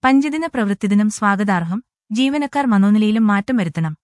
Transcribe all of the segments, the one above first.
പഞ്ചദിന പ്രവൃത്തിദിനം സ്വാഗതാർഹം ജീവനക്കാർ മനോനിലയിലും മാറ്റം വരുത്തണം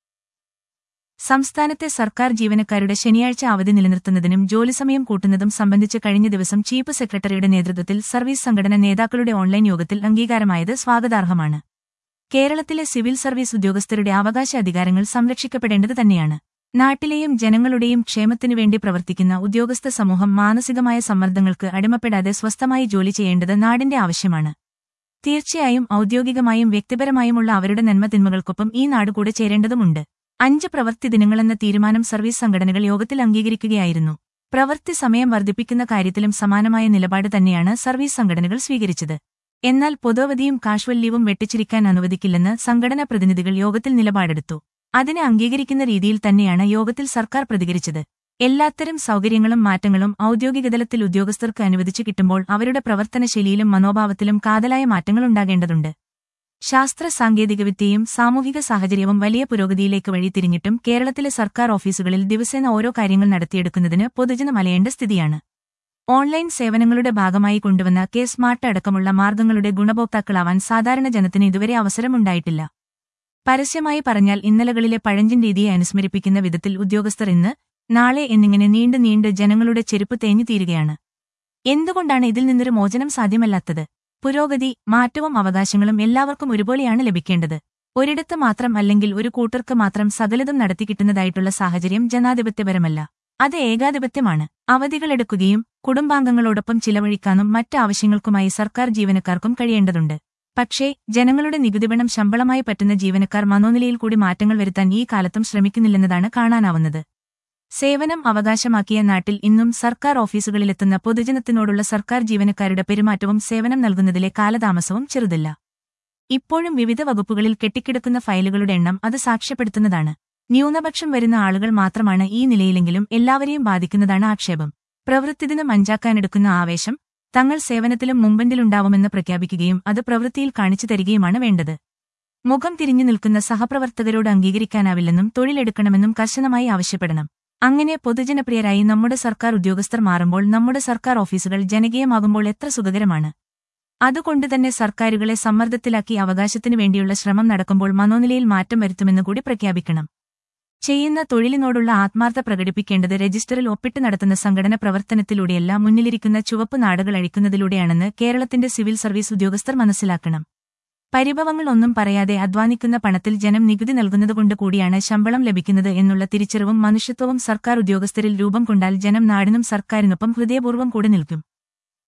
സംസ്ഥാനത്തെ സർക്കാർ ജീവനക്കാരുടെ ശനിയാഴ്ച അവധി നിലനിർത്തുന്നതിനും ജോലിസമയം കൂട്ടുന്നതും സംബന്ധിച്ച് കഴിഞ്ഞ ദിവസം ചീഫ് സെക്രട്ടറിയുടെ നേതൃത്വത്തിൽ സർവീസ് സംഘടന നേതാക്കളുടെ ഓൺലൈൻ യോഗത്തിൽ അംഗീകാരമായത് സ്വാഗതാർഹമാണ് കേരളത്തിലെ സിവിൽ സർവീസ് ഉദ്യോഗസ്ഥരുടെ അവകാശ അധികാരങ്ങൾ സംരക്ഷിക്കപ്പെടേണ്ടത് തന്നെയാണ് നാട്ടിലെയും ജനങ്ങളുടെയും ക്ഷേമത്തിനുവേണ്ടി പ്രവർത്തിക്കുന്ന ഉദ്യോഗസ്ഥ സമൂഹം മാനസികമായ സമ്മർദ്ദങ്ങൾക്ക് അടിമപ്പെടാതെ സ്വസ്ഥമായി ജോലി ചെയ്യേണ്ടത് നാടിന്റെ ആവശ്യമാണ് തീർച്ചയായും ഔദ്യോഗികമായും വ്യക്തിപരമായുമുള്ള അവരുടെ നന്മതിന്മകൾക്കൊപ്പം ഈ നാട് കൂടെ ചേരേണ്ടതുമുണ്ട് അഞ്ച് പ്രവൃത്തി ദിനങ്ങളെന്ന തീരുമാനം സർവീസ് സംഘടനകൾ യോഗത്തിൽ അംഗീകരിക്കുകയായിരുന്നു പ്രവൃത്തി സമയം വർദ്ധിപ്പിക്കുന്ന കാര്യത്തിലും സമാനമായ നിലപാട് തന്നെയാണ് സർവീസ് സംഘടനകൾ സ്വീകരിച്ചത് എന്നാൽ പൊതുവധിയും കാഷ്വൽ ലീവും വെട്ടിച്ചിരിക്കാൻ അനുവദിക്കില്ലെന്ന് സംഘടനാ പ്രതിനിധികൾ യോഗത്തിൽ നിലപാടെടുത്തു അതിനെ അംഗീകരിക്കുന്ന രീതിയിൽ തന്നെയാണ് യോഗത്തിൽ സർക്കാർ പ്രതികരിച്ചത് എല്ലാത്തരം സൗകര്യങ്ങളും മാറ്റങ്ങളും ഔദ്യോഗികതലത്തിൽ ഉദ്യോഗസ്ഥർക്ക് അനുവദിച്ചു കിട്ടുമ്പോൾ അവരുടെ പ്രവർത്തനശൈലിയിലും മനോഭാവത്തിലും കാതലായ മാറ്റങ്ങളുണ്ടാകേണ്ടതുണ്ട് ശാസ്ത്ര സാങ്കേതികവിദ്യയും സാമൂഹിക സാഹചര്യവും വലിയ പുരോഗതിയിലേക്ക് വഴി തിരിഞ്ഞിട്ടും കേരളത്തിലെ സർക്കാർ ഓഫീസുകളിൽ ദിവസേന ഓരോ കാര്യങ്ങൾ നടത്തിയെടുക്കുന്നതിന് പൊതുജനം അലയേണ്ട സ്ഥിതിയാണ് ഓൺലൈൻ സേവനങ്ങളുടെ ഭാഗമായി കൊണ്ടുവന്ന കെ സ്മാർട്ട് അടക്കമുള്ള മാർഗങ്ങളുടെ ഗുണഭോക്താക്കളാവാൻ സാധാരണ ജനത്തിന് ഇതുവരെ അവസരമുണ്ടായിട്ടില്ല പരസ്യമായി പറഞ്ഞാൽ ഇന്നലകളിലെ പഴഞ്ചൻ രീതിയെ അനുസ്മരിപ്പിക്കുന്ന വിധത്തിൽ ഉദ്യോഗസ്ഥർ ഇന്ന് നാളെ എന്നിങ്ങനെ നീണ്ടു നീണ്ട് ജനങ്ങളുടെ ചെരുപ്പ് തേഞ്ഞു തീരുകയാണ് എന്തുകൊണ്ടാണ് ഇതിൽ നിന്നൊരു മോചനം സാധ്യമല്ലാത്തത് പുരോഗതി മാറ്റവും അവകാശങ്ങളും എല്ലാവർക്കും ഒരുപോലെയാണ് ലഭിക്കേണ്ടത് ഒരിടത്ത് മാത്രം അല്ലെങ്കിൽ ഒരു കൂട്ടർക്ക് മാത്രം സകലതും നടത്തിക്കിട്ടുന്നതായിട്ടുള്ള സാഹചര്യം ജനാധിപത്യപരമല്ല അത് ഏകാധിപത്യമാണ് അവധികളെടുക്കുകയും കുടുംബാംഗങ്ങളോടൊപ്പം ചിലവഴിക്കാനും മറ്റ് ആവശ്യങ്ങൾക്കുമായി സർക്കാർ ജീവനക്കാർക്കും കഴിയേണ്ടതുണ്ട് പക്ഷേ ജനങ്ങളുടെ നികുതിപണം ശമ്പളമായി പറ്റുന്ന ജീവനക്കാർ മനോനിലയിൽ കൂടി മാറ്റങ്ങൾ വരുത്താൻ ഈ കാലത്തും ശ്രമിക്കുന്നില്ലെന്നതാണ് കാണാനാവുന്നത് സേവനം അവകാശമാക്കിയ നാട്ടിൽ ഇന്നും സർക്കാർ ഓഫീസുകളിലെത്തുന്ന പൊതുജനത്തിനോടുള്ള സർക്കാർ ജീവനക്കാരുടെ പെരുമാറ്റവും സേവനം നൽകുന്നതിലെ കാലതാമസവും ചെറുതല്ല ഇപ്പോഴും വിവിധ വകുപ്പുകളിൽ കെട്ടിക്കിടക്കുന്ന ഫയലുകളുടെ എണ്ണം അത് സാക്ഷ്യപ്പെടുത്തുന്നതാണ് ന്യൂനപക്ഷം വരുന്ന ആളുകൾ മാത്രമാണ് ഈ നിലയിലെങ്കിലും എല്ലാവരെയും ബാധിക്കുന്നതാണ് ആക്ഷേപം പ്രവൃത്തിദിനം അഞ്ചാക്കാനെടുക്കുന്ന ആവേശം തങ്ങൾ സേവനത്തിലും മുമ്പന്തിലുണ്ടാവുമെന്ന് പ്രഖ്യാപിക്കുകയും അത് പ്രവൃത്തിയിൽ കാണിച്ചു തരികയുമാണ് വേണ്ടത് മുഖം തിരിഞ്ഞു നിൽക്കുന്ന സഹപ്രവർത്തകരോട് അംഗീകരിക്കാനാവില്ലെന്നും തൊഴിലെടുക്കണമെന്നും കർശനമായി ആവശ്യപ്പെടണം അങ്ങനെ പൊതുജനപ്രിയരായി നമ്മുടെ സർക്കാർ ഉദ്യോഗസ്ഥർ മാറുമ്പോൾ നമ്മുടെ സർക്കാർ ഓഫീസുകൾ ജനകീയമാകുമ്പോൾ എത്ര സുഖകരമാണ് അതുകൊണ്ടുതന്നെ സർക്കാരുകളെ സമ്മർദ്ദത്തിലാക്കി അവകാശത്തിനു വേണ്ടിയുള്ള ശ്രമം നടക്കുമ്പോൾ മനോനിലയിൽ മാറ്റം വരുത്തുമെന്ന് കൂടി പ്രഖ്യാപിക്കണം ചെയ്യുന്ന തൊഴിലിനോടുള്ള ആത്മാർത്ഥ പ്രകടിപ്പിക്കേണ്ടത് രജിസ്റ്ററിൽ ഒപ്പിട്ട് നടത്തുന്ന സംഘടന പ്രവർത്തനത്തിലൂടെയല്ല മുന്നിലിരിക്കുന്ന ചുവപ്പ് നാടുകൾ അഴിക്കുന്നതിലൂടെയാണെന്ന് കേരളത്തിന്റെ സിവിൽ സർവീസ് ഉദ്യോഗസ്ഥർ മനസ്സിലാക്കണം പരിഭവങ്ങൾ ഒന്നും പറയാതെ അധ്വാനിക്കുന്ന പണത്തിൽ ജനം നികുതി നൽകുന്നതുകൊണ്ട് കൂടിയാണ് ശമ്പളം ലഭിക്കുന്നത് എന്നുള്ള തിരിച്ചറിവും മനുഷ്യത്വവും സർക്കാർ ഉദ്യോഗസ്ഥരിൽ രൂപം കൊണ്ടാൽ ജനം നാടിനും സർക്കാരിനൊപ്പം ഹൃദയപൂർവ്വം കൂടെ നിൽക്കും